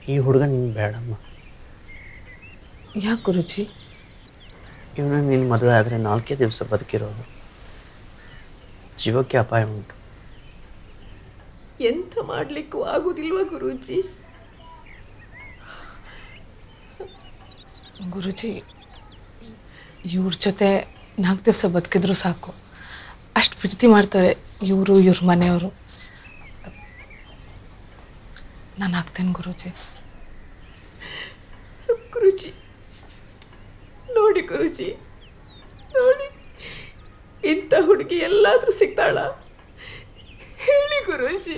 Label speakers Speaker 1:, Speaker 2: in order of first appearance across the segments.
Speaker 1: ಈ ಹುಡುಗ ನಿನ್ಗೆ ಬೇಡಮ್ಮ
Speaker 2: ಯಾಕೆ ಗುರುಜಿ
Speaker 1: ಇವನು ನಿನ್ನ ಮದುವೆ ಆದರೆ ನಾಲ್ಕೇ ದಿವಸ ಬದುಕಿರೋದು ಜೀವಕ್ಕೆ ಅಪಾಯ ಉಂಟು
Speaker 3: ಎಂತ ಮಾಡ್ಲಿಕ್ಕೂ ಆಗುದಿಲ್ವಾ ಗುರೂಜಿ
Speaker 2: ಗುರುಜಿ ಇವ್ರ ಜೊತೆ ನಾಲ್ಕು ದಿವಸ ಬದುಕಿದ್ರು ಸಾಕು ಅಷ್ಟು ಪ್ರೀತಿ ಮಾಡ್ತಾರೆ ಇವರು ಇವ್ರ ಮನೆಯವರು ನಾನು ಆಗ್ತೇನೆ ಗುರುಜಿ
Speaker 3: ಗುರುಜಿ ನೋಡಿ ಗುರುಜಿ ನೋಡಿ ಇಂಥ ಹುಡುಗಿ ಎಲ್ಲಾದ್ರೂ ಸಿಗ್ತಾಳ ಹೇಳಿ ಗುರುಜಿ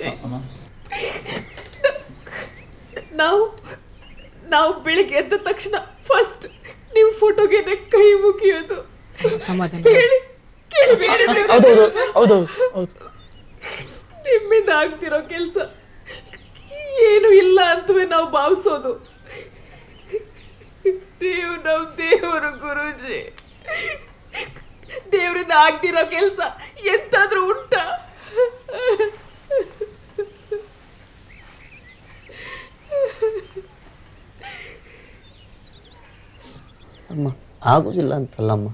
Speaker 3: ನಾವು ನಾವು ಬೆಳಿಗ್ಗೆ ಎದ್ದ ತಕ್ಷಣ ಫಸ್ಟ್ ನಿಮ್ಮ ಫೋಟೋಗೆ ಕೈ ಮುಗಿಯೋದು
Speaker 2: ಸಮಾಧಾನ
Speaker 3: ಹೇಳಿ ಕೇಳಬೇಡಿ
Speaker 1: ಹೌದೌದು ಹೌದೌದು ಹೌದು
Speaker 3: ನಿಮ್ಮಿಂದ ಆಗ್ತಿರೋ ಕೆಲಸ ಏನು ಇಲ್ಲ ಅಂತವೇ ನಾವು ಭಾವಿಸೋದು ನೀವು ನಮ್ಮ ದೇವರು ಗುರುಜಿ ದೇವರಿಂದ ಆಗ್ತಿರೋ ಕೆಲಸ ಎಂತಾದ್ರೂ ಉಂಟಾ
Speaker 1: ಅಮ್ಮ ಆಗೋದಿಲ್ಲ ಅಂತಲ್ಲಮ್ಮ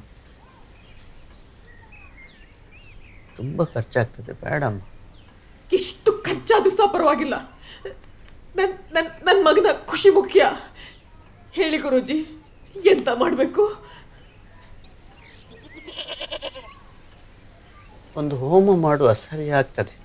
Speaker 1: ತುಂಬ ಖರ್ಚಾಗ್ತದೆ ಬೇಡಮ್ಮ
Speaker 3: ಎಷ್ಟು ಖರ್ಚಾದ್ರೂ ಸಹ ಪರವಾಗಿಲ್ಲ ನನ್ನ ನನ್ನ ನನ್ನ ಮಗನ ಖುಷಿ ಮುಖ್ಯ ಹೇಳಿ ಗುರುಜಿ ಎಂತ ಮಾಡಬೇಕು
Speaker 1: ಒಂದು ಹೋಮ ಮಾಡುವ ಸರಿ ಆಗ್ತದೆ